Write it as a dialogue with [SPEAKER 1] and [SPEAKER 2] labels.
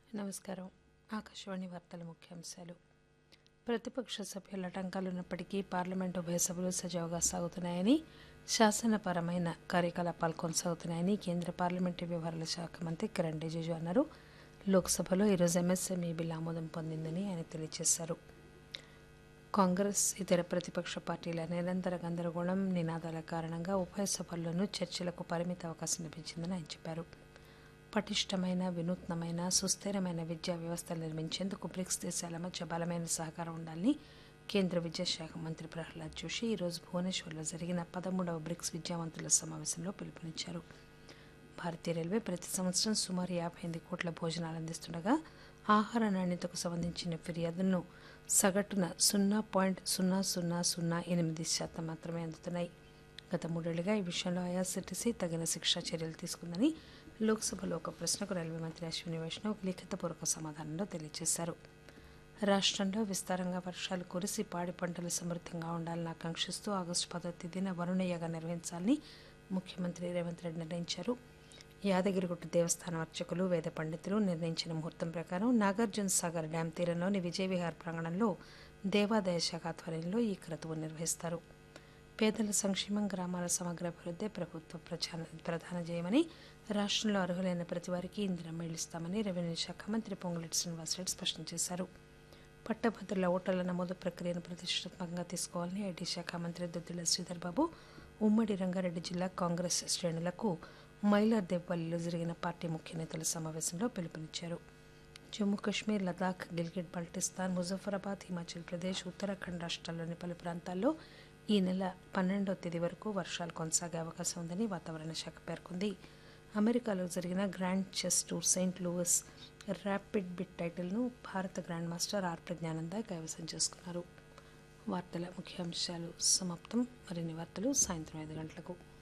[SPEAKER 1] నమస్కారం ఆకాశవాణి వార్తల ముఖ్యాంశాలు ప్రతిపక్ష సభ్యుల ఆటంకాలున్నప్పటికీ పార్లమెంటు ఉభయ సభలు సజావుగా సాగుతున్నాయని శాసనపరమైన కార్యకలాపాలు కొనసాగుతున్నాయని కేంద్ర పార్లమెంటరీ వ్యవహారాల శాఖ మంత్రి కిరణ్ రిజిజు అన్నారు లోక్సభలో ఈరోజు ఎంఎస్ఎంఈ బిల్ ఆమోదం పొందిందని ఆయన తెలియజేశారు కాంగ్రెస్ ఇతర ప్రతిపక్ష పార్టీల నిరంతర గందరగోళం నినాదాల కారణంగా ఉభయ సభల్లోనూ చర్చలకు పరిమిత అవకాశం లభించిందని ఆయన చెప్పారు పటిష్టమైన వినూత్నమైన సుస్థిరమైన విద్యా వ్యవస్థలు నిర్మించేందుకు బ్రిక్స్ దేశాల మధ్య బలమైన సహకారం ఉండాలని కేంద్ర విద్యాశాఖ మంత్రి ప్రహ్లాద్ జోషి ఈరోజు భువనేశ్వర్లో జరిగిన పదమూడవ బ్రిక్స్ విద్యావంతుల సమావేశంలో పిలుపునిచ్చారు భారతీయ రైల్వే ప్రతి సంవత్సరం సుమారు యాభై ఎనిమిది కోట్ల భోజనాలు అందిస్తుండగా ఆహార నాణ్యతకు సంబంధించిన ఫిర్యాదులను సగటున సున్నా పాయింట్ సున్నా సున్నా సున్నా ఎనిమిది శాతం మాత్రమే అందుతున్నాయి గత మూడేళ్లుగా ఈ విషయంలో ఐఆర్సీటీసీ తగిన శిక్షా చర్యలు తీసుకుందని లోక్సభలో ఒక ప్రశ్నకు రైల్వే మంత్రి అశ్విని వైష్ణవ్ లిఖితపూర్వక సమాధానంలో తెలియజేశారు రాష్ట్రంలో విస్తారంగా వర్షాలు కురిసి పాడి పంటలు సమృద్దంగా ఉండాలని ఆకాంక్షిస్తూ ఆగస్టు పదో తేదీన వరుణయ్యగా నిర్వహించాలని ముఖ్యమంత్రి రేవంత్ రెడ్డి నిర్ణయించారు యాదగిరిగుట్ట దేవస్థానం అర్చకులు వేద పండితులు నిర్ణయించిన ముహూర్తం ప్రకారం నాగార్జున సాగర్ డ్యాం తీరంలోని విజయవిహార్ ప్రాంగణంలో దేవాదాయ శాఖ ఆధ్వర్యంలో ఈ క్రతువు నిర్వహిస్తారు పేదల సంక్షేమం గ్రామాల సమగ్ర అభివృద్ధి ప్రభుత్వ ప్రచార ప్రధాన జయమని రాష్ట్రంలో అర్హులైన ప్రతి వారికి ఇందిరం ఇస్తామని రెవెన్యూ శాఖ మంత్రి పొంగులేటి శ్రీనివాసరెడ్డి స్పష్టం చేశారు పట్టభద్రుల ఓటర్ల నమోదు ప్రక్రియను ప్రతిష్టాత్మకంగా తీసుకోవాలని ఐటీ శాఖ మంత్రి దుద్దిల శ్రీధర్ బాబు ఉమ్మడి రంగారెడ్డి జిల్లా కాంగ్రెస్ శ్రేణులకు మైలార్దేవ్పల్లిలో జరిగిన పార్టీ ముఖ్య నేతల సమావేశంలో పిలుపునిచ్చారు జమ్మూ కాశ్మీర్ లదాఖ్ గిల్గిట్ బల్టిస్తాన్ ముజఫరాబాద్ హిమాచల్ ప్రదేశ్ ఉత్తరాఖండ్ రాష్ట్రాల్లోని పలు ప్రాంతాల్లో ఈ నెల పన్నెండవ తేదీ వరకు వర్షాలు కొనసాగే అవకాశం ఉందని వాతావరణ శాఖ పేర్కొంది అమెరికాలో జరిగిన Grand Chess Tour Saint Louis rapid blitz టైటిల్ను భారత గ్రాండ్ మాస్టర్ ఆర్ ప్రజ్ఞానంద కైవసం చేసుకున్నారు వార్తల ముఖ్యాంశాలు సమాప్తం మరిన్ని వార్తలు సాయంత్రం ఐదు గంటలకు